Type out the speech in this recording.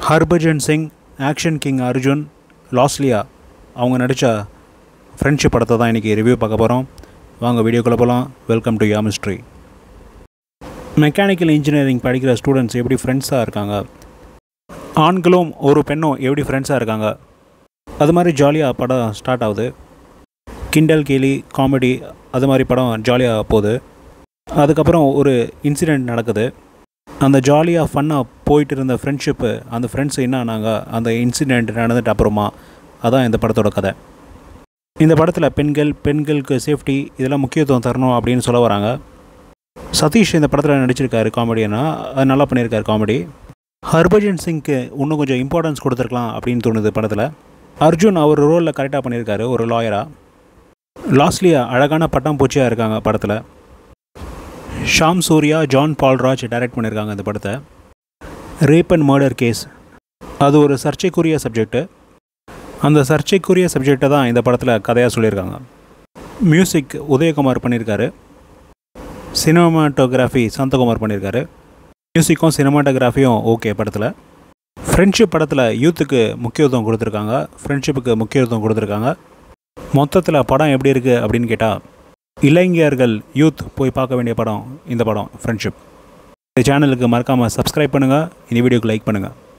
Harbhajan Singh action king Arjun Losliya அவங்க நடித்த friendship படத்தை தான் இன்றைக்கி ரிவ்யூ பார்க்க போகிறோம் வாங்க வீடியோக்குள்ளே போகலாம் வெல்கம் டு யாமிஸ்ட்ரி மெக்கானிக்கல் இன்ஜினியரிங் படிக்கிற ஸ்டூடெண்ட்ஸ் எப்படி ஃப்ரெண்ட்ஸாக இருக்காங்க ஆண்களும் ஒரு பெண்ணும் எப்படி ஃப்ரெண்ட்ஸாக இருக்காங்க அது மாதிரி ஜாலியாக படம் ஸ்டார்ட் ஆகுது கிண்டல் கேலி காமெடி அது மாதிரி படம் ஜாலியாக போகுது அதுக்கப்புறம் ஒரு இன்சிடெண்ட் நடக்குது அந்த ஜாலியாக ஃபன்னாக போயிட்டு இருந்த ஃப்ரெண்ட்ஷிப்பு அந்த ஃப்ரெண்ட்ஸ் என்ன ஆனாங்க அந்த இன்சிடெண்ட் நடந்துட்டு அப்புறமா அதான் இந்த படத்தோட கதை இந்த படத்தில் பெண்கள் பெண்களுக்கு சேஃப்டி இதெல்லாம் முக்கியத்துவம் தரணும் அப்படின்னு சொல்ல வராங்க சதீஷ் இந்த படத்தில் நடிச்சிருக்காரு காமெடியனா அது நல்லா பண்ணியிருக்காரு காமெடி ஹர்பஜன் சிங்க்கு இன்னும் கொஞ்சம் இம்பார்ட்டன்ஸ் கொடுத்துருக்கலாம் அப்படின்னு தோணுது படத்தில் அர்ஜுன் அவர் ரோலில் கரெக்டாக பண்ணியிருக்காரு ஒரு லாயராக லாஸ்ட்லியா அழகான பட்டாம்பூச்சியாக இருக்காங்க படத்தில் ஷாம் சூர்யா ஜான் பால்ராஜ் டைரக்ட் பண்ணியிருக்காங்க இந்த படத்தை ரேப் அண்ட் மர்டர் கேஸ் அது ஒரு சர்ச்சைக்குரிய சப்ஜெக்ட்டு அந்த சர்ச்சைக்குரிய சப்ஜெக்டை தான் இந்த படத்தில் கதையாக சொல்லியிருக்காங்க மியூசிக் உதயகுமார் பண்ணியிருக்காரு சினிமாட்டோகிராஃபி சந்தகுமார் பண்ணியிருக்காரு மியூசிக்கும் சினிமாட்டோகிராஃபியும் ஓகே படத்தில் ஃப்ரெண்ட்ஷிப் படத்தில் யூத்துக்கு முக்கியத்துவம் கொடுத்துருக்காங்க ஃப்ரெண்ட்ஷிப்புக்கு முக்கியத்துவம் கொடுத்துருக்காங்க மொத்தத்தில் படம் எப்படி இருக்குது அப்படின்னு கேட்டால் இளைஞர்கள் யூத் போய் பார்க்க வேண்டிய படம் இந்த படம் ஃப்ரெண்ட்ஷிப் இந்த சேனலுக்கு மறக்காமல் சப்ஸ்கிரைப் பண்ணுங்கள் இந்த வீடியோக்கு லைக் பண்ணுங்கள்